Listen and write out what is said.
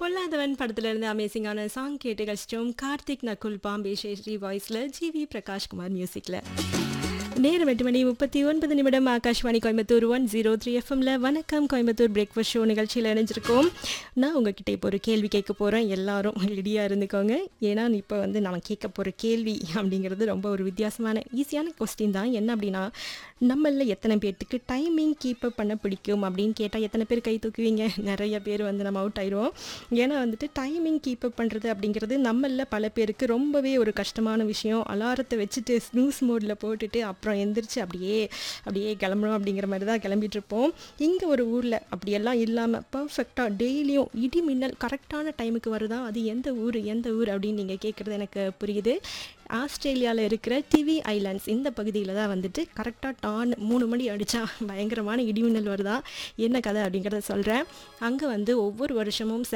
பொல்லாதவன் படத்துல இருந்து அமேசிங்கான சாங் கேட்டு கழிச்சிட்டோம் கார்த்திக் நகுல் பாம்பே ஸ்ரீ வாய்ஸ்ல ஜிவி பிரகாஷ்குமார் மியூசிக்ல நேரம் எட்டு மணி முப்பத்தி ஒன்பது நிமிடம் Akashvani Coimbatore one zero three எஃப்எம்ல வணக்கம் கோயம்புத்தூர் பிரேக்ஃபாஸ்ட் ஷோ நிகழ்ச்சியில் இணைஞ்சிருக்கோம் நான் உங்ககிட்ட இப்போ ஒரு கேள்வி கேட்க போகிறேன் எல்லாரும் ரெடியாக இருந்துக்கோங்க ஏன்னா இப்போ வந்து நான் கேட்க போகிற கேள்வி அப்படிங்கிறது ரொம்ப ஒரு வித்தியாசமான ஈஸியான கொஸ்டின் தான் என்ன அப்படின்னா நம்மள எத்தனை பேர்த்துக்கு டைமிங் கீப் அப் பண்ண பிடிக்கும் அப்படின்னு கேட்டால் எத்தனை பேர் கை தூக்குவீங்க நிறைய பேர் வந்து நம்ம அவுட் ஆயிடுவோம் ஏன்னா வந்துட்டு டைமிங் கீப் அப் பண்ணுறது அப்படிங்கிறது நம்மள பல பேருக்கு ரொம்பவே ஒரு கஷ்டமான விஷயம் அலாரத்தை வச்சுட்டு ஸ்னூஸ் மோடில் போட்டுட்டு அப்புறம் எந்திரிச்சு அப்படியே அப்படியே கிளம்பணும் அப்படிங்கிற மாதிரி தான் கிளம்பிட்டு இருப்போம் இங்கே ஒரு ஊரில் அப்படியெல்லாம் இல்லாமல் பர்ஃபெக்டாக டெய்லியும் இடி மின்னல் கரெக்டான டைமுக்கு வருதா அது எந்த ஊர் எந்த ஊர் அப்படின்னு நீங்கள் கேட்குறது எனக்கு புரியுது ஆஸ்திரேலியாவில் இருக்கிற டிவி ஐலாண்ட்ஸ் இந்த பகுதியில் தான் வந்துட்டு கரெக்டாக டான் மூணு மணி அடித்தா பயங்கரமான இடிமின்னல் வருதா என்ன கதை அப்படிங்கிறத சொல்கிறேன் அங்கே வந்து ஒவ்வொரு வருஷமும்